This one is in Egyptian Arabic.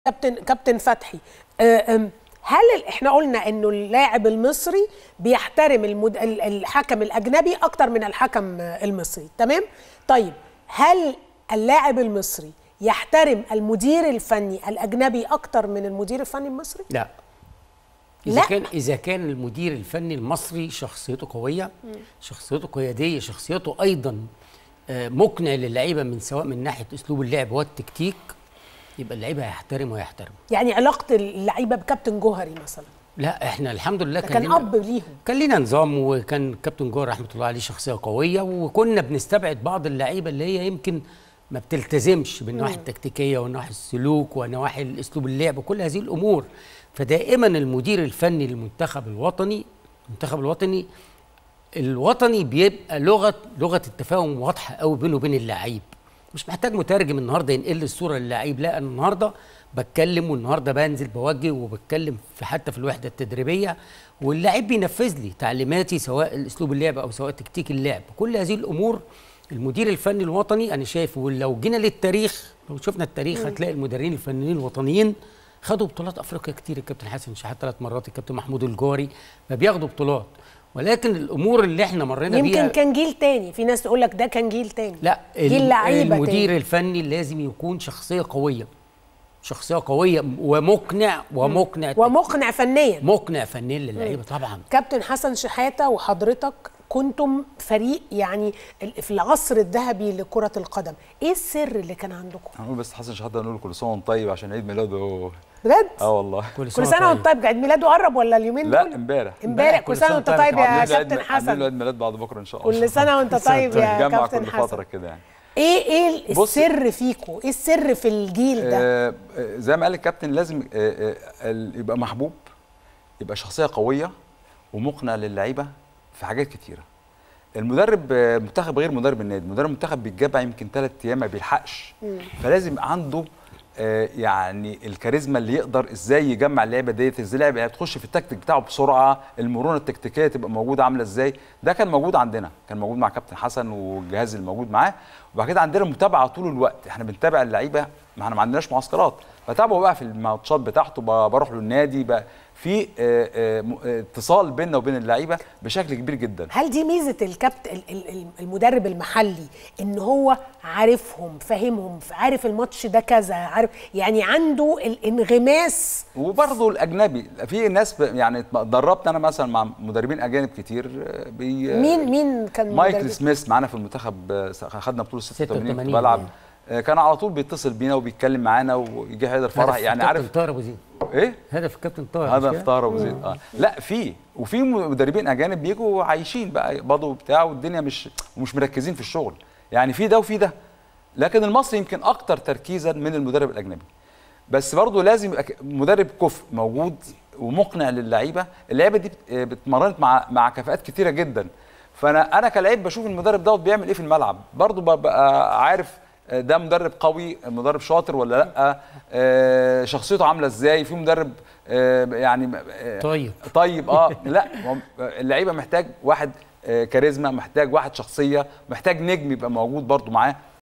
كابتن كابتن فتحي آه، آم، هل ال- احنا قلنا انه اللاعب المصري بيحترم المد... ال- الحكم الاجنبي اكتر من الحكم آه، المصري تمام طيب هل اللاعب المصري يحترم المدير الفني الاجنبي اكتر من المدير الفني المصري لا اذا لا. كان اذا كان المدير الفني المصري شخصيته قويه شخصيته قياديه شخصيته ايضا آه، مقنع للعيبه من سواء من ناحيه اسلوب اللعب والتكتيك يبقى اللعيبه هيحترم ويحترم يعني علاقه اللعيبه بكابتن جوهري مثلا لا احنا الحمد لله ده كان لينا- اب ليهم كان لينا نظام وكان كابتن جوهر رحمه الله عليه شخصيه قويه وكنا بنستبعد بعض اللعيبه اللي هي يمكن ما بتلتزمش بالنواحي التكتيكيه ونواحي السلوك ونواحي الاسلوب اللعب وكل هذه الامور فدائما المدير الفني للمنتخب الوطني المنتخب الوطني الوطني بيبقى لغه لغه التفاهم واضحه قوي بينه وبين اللعيب مش محتاج مترجم النهارده ينقل الصوره للعيب لا انا النهارده بتكلم والنهارده بنزل بوجه وبتكلم في حتى في الوحده التدريبيه واللاعب بينفذ لي تعليماتي سواء الاسلوب اللعب او سواء تكتيك اللعب كل هذه الامور المدير الفني الوطني انا شايف ولو جينا للتاريخ لو شفنا التاريخ هتلاقي المدربين الفنيين الوطنيين خدوا بطولات افريقيا كتير الكابتن حسن شحات ثلاث مرات الكابتن محمود الجوهري ما بياخدوا بطولات ولكن الامور اللي احنا مرينا بيها يمكن كان جيل تاني في ناس تقول لك ده كان جيل تاني لا جيل الم- لعيبه المدير تاني. الفني لازم يكون شخصيه قويه شخصيه قويه ومقنع ومقنع ومقنع فنيا مقنع فنيا للعيبه طبعا كابتن حسن شحاته وحضرتك كنتم فريق يعني ال- في العصر الذهبي لكره القدم ايه السر اللي كان عندكم هنقول بس حسن شحاته نقول كل سنه وانت طيب عشان عيد ميلاده بجد اه والله كل سنه وانت طيب عيد ميلاده قرب ولا اليومين لا دول امبارح امبارح كل سنه وانت طيب يا عاملين له عيد كابتن مي- عاملين له حسن عيد ميلاد بعد بكره ان شاء الله كل سنه وانت طيب يا نتجمع كابتن كل حسن فتره كده يعني ايه ايه بص- السر فيكم ايه السر في الجيل ده آه آه، زي ما قال الكابتن لازم آه آه ال- يبقى محبوب يبقى شخصيه قويه ومقنع للعيبه في حاجات كتيره المدرب آه، المنتخب غير مدرب النادي مدرب المنتخب بيتجمع يمكن ثلاث ايام ما بيلحقش فلازم يبقى عنده آه، يعني الكاريزما اللي يقدر ازاي يجمع اللعيبه ديت ازاي اللعيبه يعني تخش في التكتيك بتاعه بسرعه المرونه التكتيكيه تبقى موجوده عامله ازاي ده كان موجود عندنا كان موجود مع كابتن حسن والجهاز اللي موجود معاه وبعد كده عندنا متابعه طول الوقت احنا بنتابع اللعيبه ما احنا ما عندناش معسكرات بتابعه بقى في الماتشات بتاعته ب- بروح له النادي بقى في آه، آه، م- آه، اتصال بيننا وبين اللعيبه بشكل كبير جدا هل دي ميزه الكابت ال- ال- ال- المدرب المحلي ان هو عارفهم فاهمهم عارف الماتش ده كذا عارف يعني عنده الانغماس وبرضه الاجنبي في ناس ب- يعني دربت انا مثلا مع مدربين اجانب كتير آه، بي مين مين كان مايكل مدرب؟ سميث معانا في المنتخب آه، خدنا بطوله 86 كنت 86 بلعب يعني. آه، كان على طول بيتصل بينا وبيتكلم معانا ويجي حيدر فرح يعني عارف طاهر ابو زيد ايه هدف الكابتن طاهر مش هذا كده؟ افطار ابو زيد اه لا في وفي مدربين اجانب بيجوا عايشين بقى يقبضوا وبتاع والدنيا مش ومش مركزين في الشغل يعني في ده وفي ده لكن المصري يمكن اكتر تركيزا من المدرب الاجنبي بس برضه لازم يبقى ك- مدرب كفء موجود ومقنع للعيبه اللعيبه دي بت- آه، بتمرنت مع مع كفاءات كتيره جدا فانا انا كلاعب بشوف المدرب دوت بيعمل ايه في الملعب برضه ببقى عارف آه، ده مدرب قوي مدرب شاطر ولا لا آه، شخصيته عامله ازاي في مدرب آه، يعني آه، طيب طيب اه لا هو اللعيبه محتاج واحد آه، كاريزما محتاج واحد شخصيه محتاج نجم يبقى موجود برضو معاه